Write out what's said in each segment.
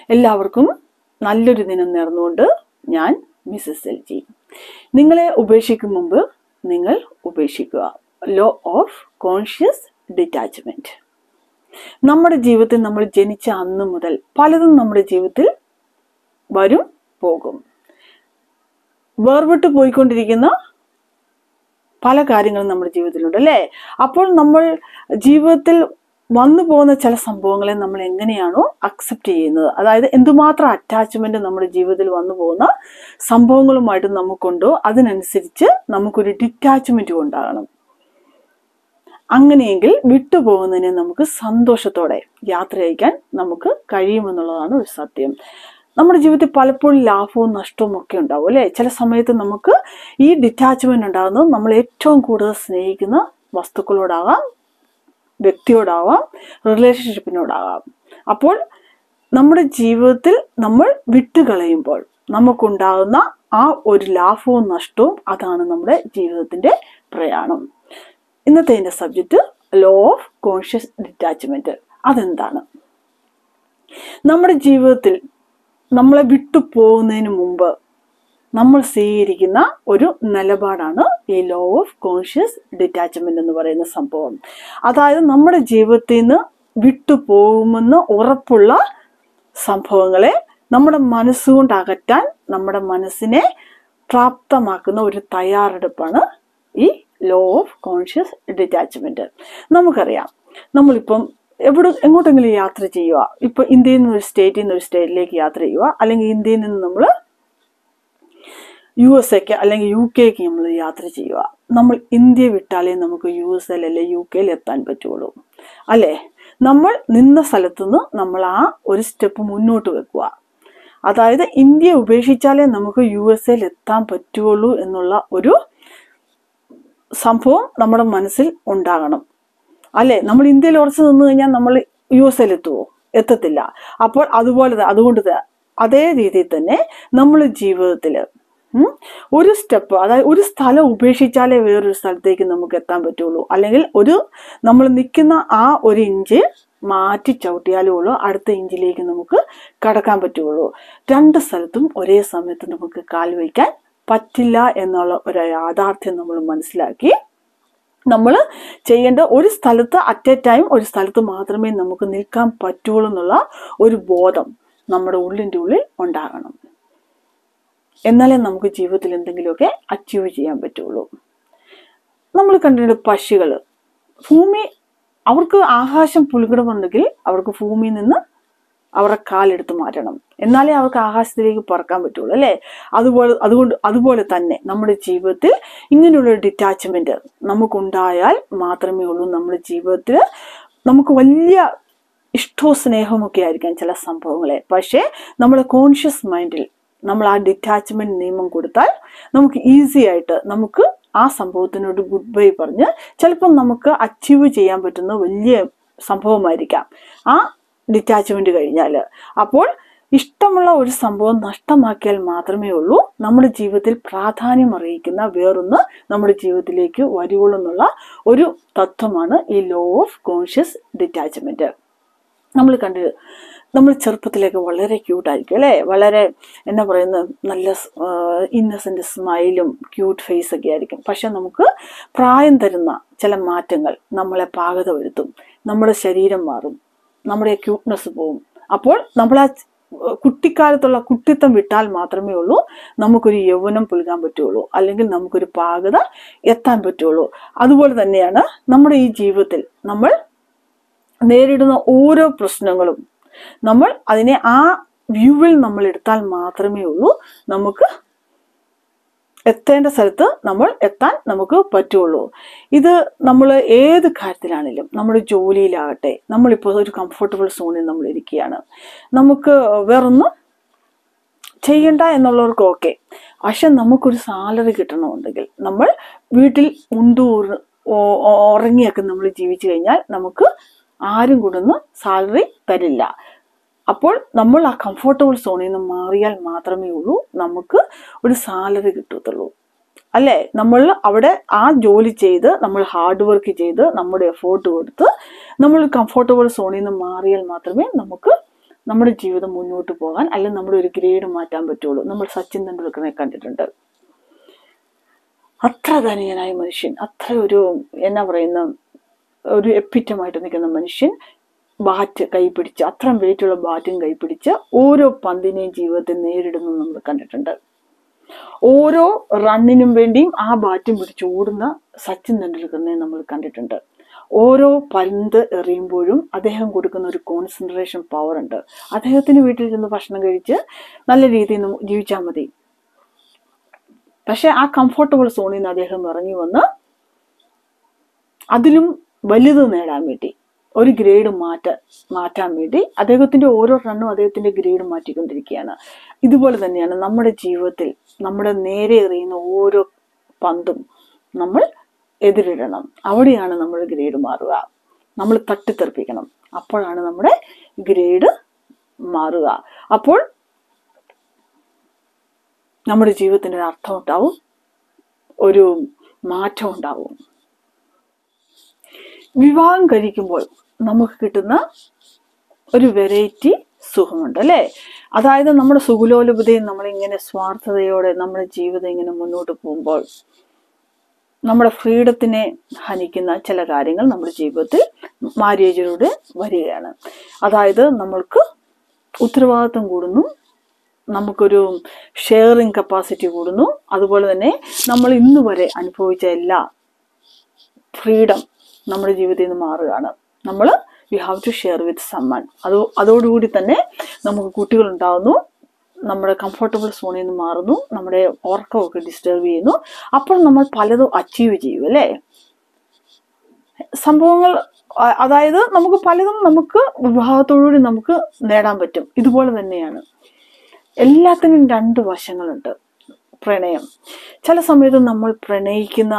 എല്ലാവർക്കും നല്ലൊരു ദിനം നേർന്നുകൊണ്ട് ഞാൻ മിസ്സസ് എൽ ജി നിങ്ങളെ ഉപേക്ഷിക്കും മുമ്പ് നിങ്ങൾ ഉപേക്ഷിക്കുക ലോ ഓഫ് കോൺഷ്യസ് ഡിറ്റാച്ച്മെന്റ് നമ്മുടെ ജീവിതത്തിൽ നമ്മൾ ജനിച്ച അന്ന് മുതൽ പലതും നമ്മുടെ ജീവിതത്തിൽ വരും പോകും വേർപെട്ട് പോയിക്കൊണ്ടിരിക്കുന്ന പല കാര്യങ്ങളും നമ്മുടെ ജീവിതത്തിലുണ്ട് അല്ലേ അപ്പോൾ നമ്മൾ ജീവിതത്തിൽ വന്നു പോകുന്ന ചില സംഭവങ്ങളെ നമ്മൾ എങ്ങനെയാണോ അക്സെപ്റ്റ് ചെയ്യുന്നത് അതായത് എന്തുമാത്രം അറ്റാച്ച്മെന്റ് നമ്മുടെ ജീവിതത്തിൽ വന്നു പോകുന്ന സംഭവങ്ങളുമായിട്ട് നമുക്കുണ്ടോ അതിനനുസരിച്ച് നമുക്കൊരു ഡിറ്റാച്ച്മെന്റ് ഉണ്ടാകണം അങ്ങനെയെങ്കിൽ വിട്ടുപോകുന്നതിനെ നമുക്ക് സന്തോഷത്തോടെ യാത്ര അയക്കാൻ നമുക്ക് കഴിയുമെന്നുള്ളതാണ് ഒരു സത്യം നമ്മുടെ ജീവിതത്തിൽ പലപ്പോഴും ലാഭവും നഷ്ടവും ഒക്കെ ഉണ്ടാവും അല്ലേ ചില സമയത്ത് നമുക്ക് ഈ ഡിറ്റാച്ച്മെന്റ് ഉണ്ടാകുന്നത് നമ്മൾ ഏറ്റവും കൂടുതൽ സ്നേഹിക്കുന്ന വസ്തുക്കളോടാകാം വ്യക്തിയോടാവാം റിലേഷൻഷിപ്പിനോടാകാം അപ്പോൾ നമ്മുടെ ജീവിതത്തിൽ നമ്മൾ വിട്ടുകളയുമ്പോൾ നമുക്കുണ്ടാകുന്ന ആ ഒരു ലാഭവും നഷ്ടവും അതാണ് നമ്മുടെ ജീവിതത്തിന്റെ പ്രയാണം ഇന്നത്തെ എൻ്റെ subject law of conscious detachment അതെന്താണ് നമ്മുടെ ജീവിതത്തിൽ നമ്മളെ വിട്ടു പോകുന്നതിന് മുമ്പ് നമ്മൾ സ്വീകരിക്കുന്ന ഒരു നിലപാടാണ് ഈ ലോ ഓഫ് കോൺഷ്യസ് ഡിറ്റാച്ച്മെന്റ് എന്ന് പറയുന്ന സംഭവം അതായത് നമ്മുടെ ജീവിതത്തിൽ നിന്ന് വിട്ടു പോകുമെന്ന് ഉറപ്പുള്ള സംഭവങ്ങളെ നമ്മുടെ മനസ്സുകൊണ്ട് അകറ്റാൻ നമ്മുടെ മനസ്സിനെ പ്രാപ്തമാക്കുന്ന ഒരു തയ്യാറെടുപ്പാണ് ഈ ലോ ഓഫ് കോൺഷ്യസ് ഡിറ്റാച്ച്മെന്റ് നമുക്കറിയാം നമ്മളിപ്പം എവിടെ എങ്ങോട്ടെങ്കിലും യാത്ര ചെയ്യുക ഇപ്പൊ ഇന്ത്യയിൽ നിന്ന് ഒരു സ്റ്റേറ്റിൽ നിന്ന് ഒരു സ്റ്റേറ്റിലേക്ക് യാത്ര ചെയ്യുക അല്ലെങ്കിൽ ഇന്ത്യയിൽ നിന്ന് നമ്മൾ യു എസ് എക്ക് അല്ലെങ്കിൽ യു കെക്ക് നമ്മൾ യാത്ര ചെയ്യുക നമ്മൾ ഇന്ത്യ വിട്ടാലേ നമുക്ക് യു എസ് എൽ അല്ലെ യു കെയിൽ എത്താൻ പറ്റുള്ളൂ അല്ലേ നമ്മൾ നിന്ന സ്ഥലത്തുനിന്ന് നമ്മൾ ആ ഒരു സ്റ്റെപ്പ് മുന്നോട്ട് വെക്കുക അതായത് ഇന്ത്യ ഉപേക്ഷിച്ചാലേ നമുക്ക് യു എസ് എയിൽ എത്താൻ പറ്റുള്ളൂ എന്നുള്ള ഒരു സംഭവം നമ്മുടെ മനസ്സിൽ ഉണ്ടാകണം അല്ലേ നമ്മൾ ഇന്ത്യയിൽ ഉറച്ചു നിന്ന് കഴിഞ്ഞാൽ നമ്മൾ യു എസ് എയിൽ എത്തുമോ എത്തത്തില്ല അപ്പോൾ അതുപോലെ ത- അതുകൊണ്ട് ത- അതേ രീതിയിൽ തന്നെ നമ്മൾ ജീവിതത്തിൽ ഒരു സ്റ്റെപ്പ് അതായത് ഒരു സ്ഥലം ഉപേക്ഷിച്ചാലേ വേറൊരു സ്ഥലത്തേക്ക് നമുക്ക് എത്താൻ പറ്റുള്ളൂ അല്ലെങ്കിൽ ഒരു നമ്മൾ നിൽക്കുന്ന ആ ഒരു ഇഞ്ച് മാറ്റി ചവിട്ടിയാലേ ഉള്ളൂ അടുത്ത ഇഞ്ചിലേക്ക് നമുക്ക് കടക്കാൻ പറ്റുള്ളൂ രണ്ട് സ്ഥലത്തും ഒരേ സമയത്ത് നമുക്ക് കാൽ വയ്ക്കാൻ പറ്റില്ല എന്നുള്ള ഒരു യാഥാർത്ഥ്യം നമ്മൾ മനസ്സിലാക്കി നമ്മൾ ചെയ്യേണ്ട ഒരു സ്ഥലത്ത് അറ്റ് എ ടൈം ഒരു സ്ഥലത്ത് മാത്രമേ നമുക്ക് നിൽക്കാൻ പറ്റുള്ളൂ എന്നുള്ള ഒരു ബോധം നമ്മുടെ ഉള്ളിൻ്റെ ഉള്ളിൽ ഉണ്ടാകണം എന്നാലേ നമുക്ക് ജീവിതത്തിൽ എന്തെങ്കിലുമൊക്കെ അച്ചീവ് ചെയ്യാൻ പറ്റുള്ളൂ നമ്മൾ കണ്ടിട്ടുണ്ട് പക്ഷികൾ ഭൂമി അവർക്ക് ആകാശം പുലുകിടമുണ്ടെങ്കിൽ അവർക്ക് ഭൂമിയിൽ നിന്ന് അവരുടെ കാലെടുത്ത് മാറ്റണം എന്നാലേ അവർക്ക് ആകാശത്തിലേക്ക് പറക്കാൻ പറ്റുള്ളൂ അല്ലേ അതുപോലെ അതുകൊണ്ട് അതുപോലെ തന്നെ നമ്മുടെ ജീവിതത്തിൽ ഇങ്ങനെയുള്ള ഡിറ്റാച്ച്മെന്റ് നമുക്കുണ്ടായാൽ മാത്രമേ ഉള്ളൂ നമ്മുടെ ജീവിതത്തിൽ നമുക്ക് വലിയ ഇഷ്ടവും സ്നേഹമൊക്കെ ആയിരിക്കാം ചില സംഭവങ്ങളെ പക്ഷേ നമ്മുടെ കോൺഷ്യസ് മൈൻഡിൽ നമ്മൾ ആ ഡിറ്റാച്ച്മെന്റ് നിയമം കൊടുത്താൽ നമുക്ക് ഈസി ആയിട്ട് നമുക്ക് ആ സംഭവത്തിനോട് ഗുഡ് ബൈ പറഞ്ഞ് ചിലപ്പം നമുക്ക് അച്ചീവ് ചെയ്യാൻ പറ്റുന്ന വലിയ സംഭവമായിരിക്കാം ആ ഡിറ്റാച്ച്മെന്റ് കഴിഞ്ഞാൽ അപ്പോൾ ഇഷ്ടമുള്ള ഒരു സംഭവം നഷ്ടമാക്കിയാൽ മാത്രമേ ഉള്ളൂ നമ്മുടെ ജീവിതത്തിൽ പ്രാധാന്യം അറിയിക്കുന്ന വേറൊന്ന് നമ്മുടെ ജീവിതത്തിലേക്ക് വരുവുള്ളൂ എന്നുള്ള ഒരു തത്വമാണ് ഈ ലോ ഓഫ് കോൺഷ്യസ് ഡിറ്റാച്ച്മെന്റ് നമ്മൾ കണ്ട് നമ്മൾ ചെറുപ്പത്തിലേക്ക് വളരെ ക്യൂട്ടായിരിക്കും അല്ലേ വളരെ എന്നാ പറയുന്നത് നല്ല ഇന്നസെൻ്റ് സ്മൈലും ക്യൂട്ട് ഫേസ് ഒക്കെ ആയിരിക്കും പക്ഷെ നമുക്ക് പ്രായം തരുന്ന ചില മാറ്റങ്ങൾ നമ്മളെ പാകത വരുത്തും നമ്മുടെ ശരീരം മാറും നമ്മുടെ ക്യൂട്ട്നെസ് പോവും അപ്പോൾ നമ്മൾ ആ കുട്ടിക്കാലത്തുള്ള കുട്ടിത്തം വിട്ടാൽ മാത്രമേ ഉള്ളൂ നമുക്കൊരു യൗവനം പുൽകാൻ പറ്റുള്ളൂ അല്ലെങ്കിൽ നമുക്കൊരു പാകത എത്താൻ പറ്റുള്ളൂ അതുപോലെ തന്നെയാണ് നമ്മുടെ ഈ ജീവിതത്തിൽ നമ്മൾ നേരിടുന്ന ഓരോ പ്രശ്നങ്ങളും നമ്മൾ അതിനെ ആ വ്യൂവിൽ നമ്മൾ എടുത്താൽ മാത്രമേ ഉള്ളൂ നമുക്ക് എത്തേണ്ട സ്ഥലത്ത് നമ്മൾ എത്താൻ നമുക്ക് പറ്റുള്ളൂ ഇത് നമ്മൾ ഏത് കാര്യത്തിലാണെങ്കിലും നമ്മുടെ ജോലിയിലാകട്ടെ നമ്മളിപ്പോൾ ഒരു കംഫർട്ടബിൾ സോണിൽ നമ്മൾ ഇരിക്കുകയാണ് നമുക്ക് വേറൊന്നും ചെയ്യണ്ട എന്നുള്ളവർക്ക് ഓക്കെ പക്ഷെ നമുക്കൊരു സാലറി കിട്ടണമെന്നുണ്ടെങ്കിൽ നമ്മൾ വീട്ടിൽ ഉണ്ടു ഉറ- ഓ- ഓ- ഉറങ്ങിയൊക്കെ നമ്മൾ ജീവിച്ചു കഴിഞ്ഞാൽ നമുക്ക് ആരും കൊണ്ടൊന്ന് സാലറി തരില്ല അപ്പോൾ നമ്മൾ ആ കംഫർട്ടബിൾ സോണിൽ നിന്ന് മാറിയാൽ മാത്രമേ ഉള്ളൂ നമുക്ക് ഒരു സാലറി കിട്ടത്തുള്ളൂ അല്ലേ നമ്മൾ അവിടെ ആ ജോലി ചെയ്ത് നമ്മൾ ഹാർഡ് വർക്ക് ചെയ്ത് നമ്മുടെ എഫോർട്ട് കൊടുത്ത് നമ്മൾ കംഫർട്ടബിൾ സോണിൽ നിന്ന് മാറിയാൽ മാത്രമേ നമുക്ക് നമ്മുടെ ജീവിതം മുന്നോട്ട് പോകാൻ അല്ലെങ്കിൽ നമ്മുടെ ഒരു ഗ്രേഡ് മാറ്റാൻ പറ്റുള്ളൂ നമ്മൾ സച്ചിൻ തെണ്ടുൽക്കറിനെ കണ്ടിട്ടുണ്ട് അത്ര ധനികനായ മനുഷ്യൻ അത്ര ഒരു എന്നാ പറയുന്ന ഒരു എപ്പിറ്റമായിട്ട് നിൽക്കുന്ന മനുഷ്യൻ ബാറ്റ് കൈപിടിച്ച് അത്രയും വെയിറ്റുള്ള ബാറ്റും കൈപിടിച്ച് ഓരോ പന്തിനെയും ജീവിതത്തിൽ നേരിടുന്നു നമ്മൾ കണ്ടിട്ടുണ്ട് ഓരോ റണ്ണിനും വേണ്ടിയും ആ ബാറ്റും പിടിച്ച് ഓടുന്ന സച്ചിൻ തെണ്ടുൽക്കറിനെ നമ്മൾ കണ്ടിട്ടുണ്ട് ഓരോ പന്ത് എറിയുമ്പോഴും അദ്ദേഹം കൊടുക്കുന്ന ഒരു കോൺസെൻട്രേഷൻ പവർ ഉണ്ട് അദ്ദേഹത്തിന് വീട്ടിൽ ഇരുന്ന് ഭക്ഷണം കഴിച്ച് നല്ല രീതിയിൽ നിന്ന് ജീവിച്ചാൽ മതി പക്ഷെ ആ കംഫർട്ടബിൾ സോണിൽ നിന്ന് അദ്ദേഹം ഇറങ്ങി വന്ന് അതിലും വലുത് നേടാൻ വേണ്ടി ഒരു ഗ്രേഡ് മാറ്റ മാറ്റാൻ വേണ്ടി അദ്ദേഹത്തിന്റെ ഓരോ റണ്ണും അദ്ദേഹത്തിന്റെ ഗ്രേഡ് മാറ്റിക്കൊണ്ടിരിക്കുകയാണ് ഇതുപോലെ തന്നെയാണ് നമ്മുടെ ജീവിതത്തിൽ നമ്മുടെ നേരെ എറിയുന്ന ഓരോ പന്തും നമ്മൾ എതിരിടണം അവിടെയാണ് നമ്മുടെ ഗ്രേഡ് മാറുക നമ്മൾ തട്ടിത്തെറിപ്പിക്കണം അപ്പോഴാണ് നമ്മുടെ ഗ്രേഡ് മാറുക അപ്പോൾ നമ്മുടെ ജീവിതത്തിന് ഒരു അർത്ഥം ഉണ്ടാവും ഒരു മാറ്റം ഉണ്ടാവും വിവാഹം കഴിക്കുമ്പോൾ നമുക്ക് കിട്ടുന്ന ഒരു വെറൈറ്റി സുഖമുണ്ട് അല്ലേ അതായത് നമ്മുടെ സുഖലോലുപതയും നമ്മളിങ്ങനെ സ്വാർത്ഥതയോടെ നമ്മുടെ ജീവിതം ഇങ്ങനെ മുന്നോട്ട് പോകുമ്പോൾ നമ്മുടെ ഫ്രീഡത്തിനെ ഹനിക്കുന്ന ചില കാര്യങ്ങൾ നമ്മുടെ ജീവിതത്തിൽ മാര്യേജിലൂടെ വരികയാണ് അതായത് നമ്മൾക്ക് ഉത്തരവാദിത്വം കൂടുന്നു നമുക്കൊരു ഷെയറിങ് കപ്പാസിറ്റി കൂടുന്നു അതുപോലെ തന്നെ നമ്മൾ ഇന്ന് വരെ അനുഭവിച്ച എല്ലാ ഫ്രീഡം നമ്മുടെ ജീവിതത്തിൽ നിന്ന് മാറുകയാണ് നമ്മൾ you have to share with someone അത് അതോടുകൂടി തന്നെ നമുക്ക് കുട്ടികൾ ഉണ്ടാകുന്നു നമ്മുടെ കംഫർട്ടബിൾ സോണിൽ നിന്ന് മാറുന്നു നമ്മുടെ ഉറക്കമൊക്കെ ഡിസ്റ്റർബ് ചെയ്യുന്നു അപ്പോൾ നമ്മൾ പലതും അച്ചീവ് ചെയ്യും അല്ലേ സംഭവങ്ങൾ അ- അതായത് നമുക്ക് പലതും നമുക്ക് വിവാഹത്തോടുകൂടി നമുക്ക് നേടാൻ പറ്റും ഇതുപോലെ തന്നെയാണ് എല്ലാത്തിനും രണ്ട് വശങ്ങളുണ്ട് പ്രണയം ചില സമയത്ത് നമ്മൾ പ്രണയിക്കുന്ന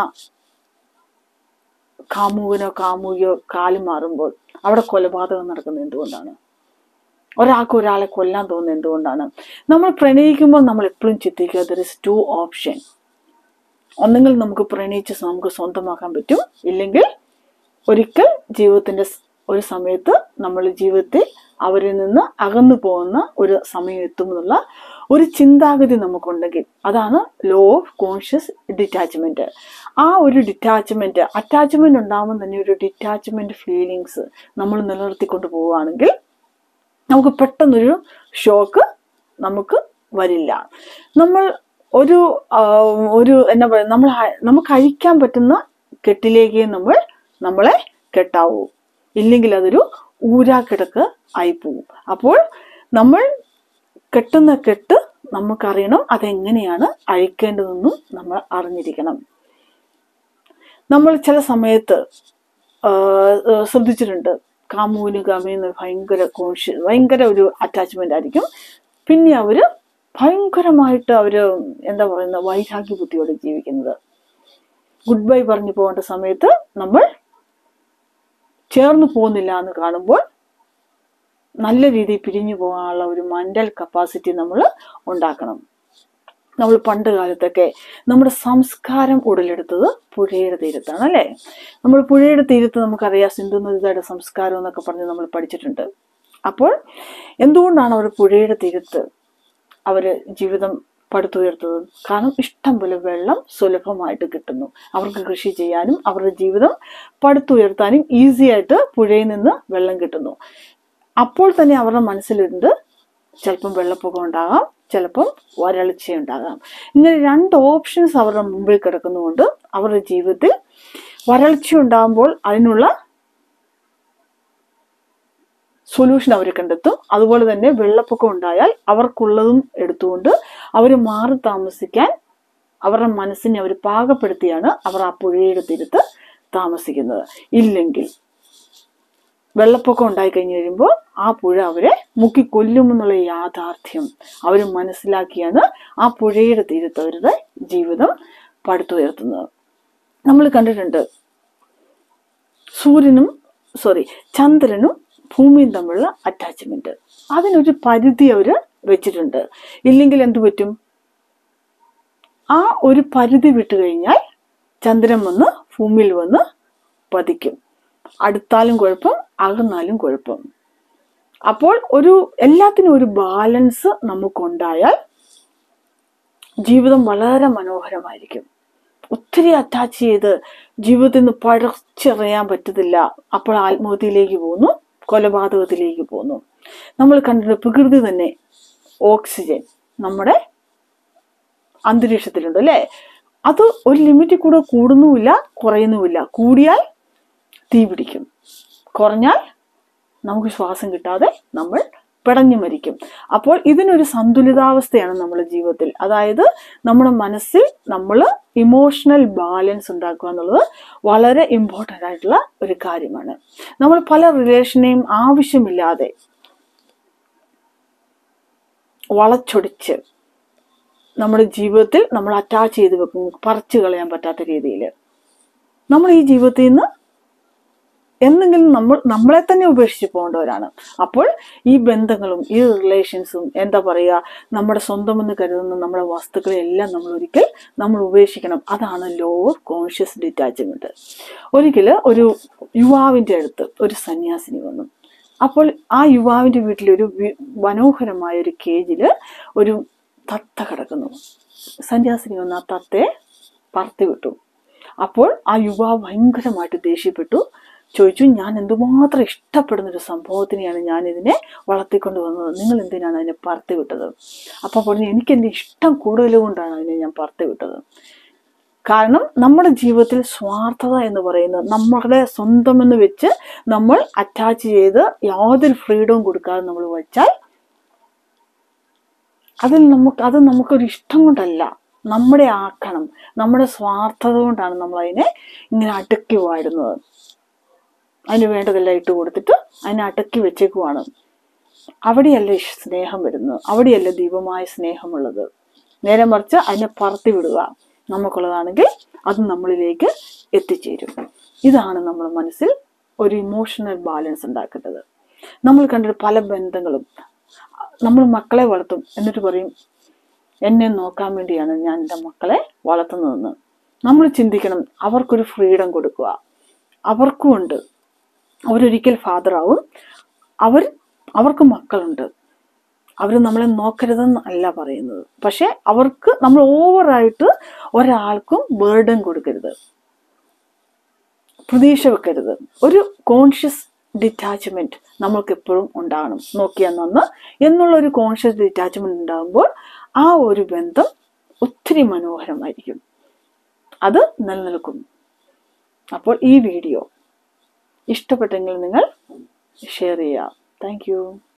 കാമുകനോ കാമുകിയോ കാലം മാറുമ്പോൾ അവിടെ കൊലപാതകം നടക്കുന്നത് എന്തുകൊണ്ടാണ് ഒരാൾക്ക് ഒരാളെ കൊല്ലാൻ തോന്നുന്നത് എന്തുകൊണ്ടാണ് നമ്മൾ പ്രണയിക്കുമ്പോൾ നമ്മൾ എപ്പോഴും ചിന്തിക്കുക ദർ ഇസ് ടു ഓപ്ഷൻ ഒന്നെങ്കിൽ നമുക്ക് പ്രണയിച്ച് നമുക്ക് സ്വന്തമാക്കാൻ പറ്റും ഇല്ലെങ്കിൽ ഒരിക്കൽ ജീവിതത്തിന്റെ സ് ഒരു സമയത്ത് നമ്മൾ ജീവിതത്തിൽ അവരിൽ നിന്ന് അകന്നു പോകുന്ന ഒരു സമയം എത്തുമെന്നുള്ള ഒരു ചിന്താഗതി നമുക്കുണ്ടെങ്കിൽ അതാണ് ലോ ഓഫ് കോൺഷ്യസ് ഡിറ്റാച്ച്മെന്റ് ആ ഒരു ഡിറ്റാച്ച്മെന്റ് അറ്റാച്ച്മെന്റ് ഉണ്ടാകുമ്പോൾ തന്നെ ഒരു ഡിറ്റാച്ച്മെന്റ് ഫീലിങ്സ് നമ്മൾ നിലനിർത്തിക്കൊണ്ട് പോവുകയാണെങ്കിൽ നമുക്ക് പെട്ടെന്നൊരു ഷോക്ക് നമുക്ക് വരില്ല നമ്മൾ ഒരു ആ, ഒരു എന്നാ പറയുക നമ്മൾ അ- നമുക്ക് അഴിക്കാൻ പറ്റുന്ന കെട്ടിലേക്ക് നമ്മൾ നമ്മളെ കെട്ടാവൂ ഇല്ലെങ്കിൽ അതൊരു ഊരാക്കിടക്ക് ആയിപ്പോവും അപ്പോൾ നമ്മൾ കെട്ടുന്ന കെട്ട് നമുക്കറിയണം അതെങ്ങനെയാണ് അഴിക്കേണ്ടതെന്നും നമ്മൾ അറിഞ്ഞിരിക്കണം നമ്മൾ ചില സമയത്ത് ആ, ആ, ശ്രദ്ധിച്ചിട്ടുണ്ട് കാമുവിന് കാമുവിന് ഭയങ്കര കോൺഷ്യ ഭയങ്കര ഒരു അറ്റാച്ച്മെന്റ് ആയിരിക്കും പിന്നെ അവര് ഭയങ്കരമായിട്ട് അവര് എന്താ പറയുന്ന വൈരാഗ്യ ബുദ്ധിയോടെ ജീവിക്കുന്നത് ഗുഡ് ബൈ പറഞ്ഞു പോകേണ്ട സമയത്ത് നമ്മൾ ചേർന്ന് പോകുന്നില്ല എന്ന് കാണുമ്പോൾ നല്ല രീതിയിൽ പിരിഞ്ഞു പോകാനുള്ള ഒരു മെന്റൽ കപ്പാസിറ്റി നമ്മൾ ഉണ്ടാക്കണം നമ്മൾ പണ്ട് കാലത്തൊക്കെ നമ്മുടെ സംസ്കാരം ഉടലെടുത്തത് പുഴയുടെ തീരത്താണ് അല്ലേ നമ്മൾ പുഴയുടെ തീരത്ത് നമുക്കറിയാം സിന്ധു നദിയുടെ സംസ്കാരം എന്നൊക്കെ പറഞ്ഞ് നമ്മൾ പഠിച്ചിട്ടുണ്ട് അപ്പോൾ എന്തുകൊണ്ടാണ് അവർ പുഴയുടെ തീരത്ത് അവര് ജീവിതം പടുത്തുയർത്തത് കാരണം ഇഷ്ടം പോലെ വെള്ളം സുലഭമായിട്ട് കിട്ടുന്നു അവർക്ക് കൃഷി ചെയ്യാനും അവരുടെ ജീവിതം പടുത്തുയർത്താനും ഈസി ആയിട്ട് പുഴയിൽ നിന്ന് വെള്ളം കിട്ടുന്നു അപ്പോൾ തന്നെ അവരുടെ മനസ്സിലുണ്ട് ചിലപ്പം വെള്ളപ്പൊക്കം ഉണ്ടാകാം ചിലപ്പം വരൾച്ച ഉണ്ടാകാം ഇങ്ങനെ രണ്ട് ഓപ്ഷൻസ് അവരുടെ മുമ്പിൽ കിടക്കുന്നതുകൊണ്ട് അവരുടെ ജീവിതത്തിൽ വരൾച്ച ഉണ്ടാകുമ്പോൾ അതിനുള്ള സൊല്യൂഷൻ അവർ കണ്ടെത്തും അതുപോലെ തന്നെ വെള്ളപ്പൊക്കം ഉണ്ടായാൽ അവർക്കുള്ളതും എടുത്തുകൊണ്ട് അവർ മാറി താമസിക്കാൻ അവരുടെ മനസ്സിനെ അവർ പാകപ്പെടുത്തിയാണ് അവർ ആ പുഴയുടെ തീരത്ത് താമസിക്കുന്നത് ഇല്ലെങ്കിൽ വെള്ളപ്പൊക്കം ഉണ്ടായി കഴിഞ്ഞ് കഴിയുമ്പോൾ ആ പുഴ അവരെ മുക്കി കൊല്ലുമെന്നുള്ള യാഥാർത്ഥ്യം അവർ മനസ്സിലാക്കിയാണ് ആ പുഴയുടെ തീരത്ത് അവരുടെ ജീവിതം പടുത്തുയർത്തുന്നത് നമ്മൾ കണ്ടിട്ടുണ്ട് സൂര്യനും സോറി ചന്ദ്രനും ഭൂമിയും തമ്മിലുള്ള അറ്റാച്ച്മെന്റ് അതിനൊരു പരിധി അവർ വെച്ചിട്ടുണ്ട് ഇല്ലെങ്കിൽ എന്തു പറ്റും ആ ഒരു പരിധി വിട്ടു കഴിഞ്ഞാൽ ചന്ദ്രൻ വന്ന് ഭൂമിയിൽ വന്ന് പതിക്കും അടുത്താലും കുഴപ്പം അകന്നാലും കുഴപ്പം അപ്പോൾ ഒരു എല്ലാത്തിനും ഒരു ബാലൻസ് നമുക്കുണ്ടായാൽ ജീവിതം വളരെ മനോഹരമായിരിക്കും ഒത്തിരി അറ്റാച്ച് ചെയ്ത് ജീവിതത്തിൽ നിന്ന് പഴച്ചെറിയാൻ പറ്റത്തില്ല അപ്പോൾ ആത്മഹത്യയിലേക്ക് പോകുന്നു കൊലപാതകത്തിലേക്ക് പോകുന്നു നമ്മൾ കണ്ടിട്ട് പ്രകൃതി തന്നെ ഓക്സിജൻ നമ്മുടെ അന്തരീക്ഷത്തിലുണ്ട് അല്ലേ അത് ഒരു ലിമിറ്റിൽ കൂടെ കൂടുന്നുമില്ല കുറയുന്നുമില്ല കൂടിയാൽ തീ പിടിക്കും കുറഞ്ഞാൽ നമുക്ക് ശ്വാസം കിട്ടാതെ നമ്മൾ പിടഞ്ഞു മരിക്കും അപ്പോൾ ഇതിനൊരു സന്തുലിതാവസ്ഥയാണ് നമ്മുടെ ജീവിതത്തിൽ അതായത് നമ്മുടെ മനസ്സിൽ നമ്മൾ ഇമോഷണൽ ബാലൻസ് ഉണ്ടാക്കുക എന്നുള്ളത് വളരെ ഇമ്പോർട്ടൻ്റ് ആയിട്ടുള്ള ഒരു കാര്യമാണ് നമ്മൾ പല റിലേഷനെയും ആവശ്യമില്ലാതെ വളച്ചൊടിച്ച് നമ്മുടെ ജീവിതത്തിൽ നമ്മൾ അറ്റാച്ച് ചെയ്ത് വെക്കും പറിച്ചു കളയാൻ പറ്റാത്ത രീതിയിൽ നമ്മൾ ഈ ജീവിതത്തിൽ നിന്ന് എന്തെങ്കിലും നമ്മൾ നമ്മളെ തന്നെ ഉപേക്ഷിച്ച് പോകേണ്ടവരാണ് അപ്പോൾ ഈ ബന്ധങ്ങളും ഈ റിലേഷൻസും എന്താ പറയുക നമ്മുടെ സ്വന്തമെന്ന് കരുതുന്ന നമ്മുടെ വസ്തുക്കളെ എല്ലാം നമ്മൾ ഒരിക്കൽ നമ്മൾ ഉപേക്ഷിക്കണം അതാണ് ലോ ഓഫ് കോൺഷ്യസ് ഡിറ്റാച്ച്മെന്റ് ഒരിക്കൽ ഒരു യുവാവിൻ്റെ അടുത്ത് ഒരു സന്യാസിനി വന്നു അപ്പോൾ ആ യുവാവിൻ്റെ വീട്ടിലൊരു വി- മനോഹരമായ ഒരു കേജിൽ ഒരു തത്ത കിടക്കുന്നു സന്യാസിനി വന്ന് ആ തത്തയെ പറത്തി വിട്ടു അപ്പോൾ ആ യുവാവ് ഭയങ്കരമായിട്ട് ദേഷ്യപ്പെട്ടു ചോദിച്ചു ഞാൻ എന്തുമാത്രം ഇഷ്ടപ്പെടുന്ന ഒരു സംഭവത്തിനെയാണ് ഞാൻ ഇതിനെ വളർത്തിക്കൊണ്ട് വന്നത് നിങ്ങൾ എന്തിനാണ് അതിനെ പറത്തി വിട്ടത് അപ്പോൾ പറഞ്ഞു എനിക്ക് എൻ്റെ ഇഷ്ടം കൂടുതൽ കൊണ്ടാണ് അതിനെ ഞാൻ പറത്തി വിട്ടത് കാരണം നമ്മുടെ ജീവിതത്തിൽ സ്വാർത്ഥത എന്ന് പറയുന്നത് നമ്മുടെ സ്വന്തമെന്ന് വെച്ച് നമ്മൾ അറ്റാച്ച് ചെയ്ത് യാതൊരു ഫ്രീഡവും കൊടുക്കാതെ നമ്മൾ വെച്ചാൽ അതിൽ നമുക്ക് അത് നമുക്കൊരു ഇഷ്ടം കൊണ്ടല്ല നമ്മുടെ ആക്കണം നമ്മുടെ സ്വാർത്ഥത കൊണ്ടാണ് നമ്മൾ അതിനെ ഇങ്ങനെ അടക്കി വാഴുന്നത് അതിന് വേണ്ടതെല്ലാം ഇട്ട് കൊടുത്തിട്ട് അതിനെ അടക്കി വെച്ചേക്കുവാണ് അവിടെയല്ല ഈ സ്നേഹം വരുന്നത് അവിടെയല്ല ദീപമായ സ്നേഹമുള്ളത് നേരെ മറിച്ച് അതിനെ പറത്തി വിടുക നമുക്കുള്ളതാണെങ്കിൽ അത് നമ്മളിലേക്ക് എത്തിച്ചേരും ഇതാണ് നമ്മുടെ മനസ്സിൽ ഒരു ഇമോഷണൽ ബാലൻസ് ഉണ്ടാക്കേണ്ടത് നമ്മൾ കണ്ടിട്ട് പല ബന്ധങ്ങളും നമ്മൾ മക്കളെ വളർത്തും എന്നിട്ട് പറയും എന്നെ നോക്കാൻ വേണ്ടിയാണ് ഞാൻ എൻ്റെ മക്കളെ വളർത്തുന്നതെന്ന് നമ്മൾ ചിന്തിക്കണം അവർക്കൊരു ഫ്രീഡം കൊടുക്കുക അവർക്കും ഉണ്ട് അവരൊരിക്കൽ ഫാദറാവും അവർ അവർക്ക് മക്കളുണ്ട് അവർ നമ്മളെ നോക്കരുതെന്ന് അല്ല പറയുന്നത് പക്ഷെ അവർക്ക് നമ്മൾ ഓവറായിട്ട് ഒരാൾക്കും ബേർഡൻ കൊടുക്കരുത് പ്രതീക്ഷ വെക്കരുത് ഒരു കോൺഷ്യസ് ഡിറ്റാച്ച്മെന്റ് നമ്മൾക്ക് എപ്പോഴും ഉണ്ടാകണം നോക്കിയാൽ നന്ന് എന്നുള്ള ഒരു കോൺഷ്യസ് ഡിറ്റാച്ച്മെന്റ് ഉണ്ടാകുമ്പോൾ ആ ഒരു ബന്ധം ഒത്തിരി മനോഹരമായിരിക്കും അത് നിലനിൽക്കും അപ്പോൾ ഈ വീഡിയോ ഇഷ്ടപ്പെട്ടെങ്കിൽ നിങ്ങൾ ഷെയർ ചെയ്യുക താങ്ക്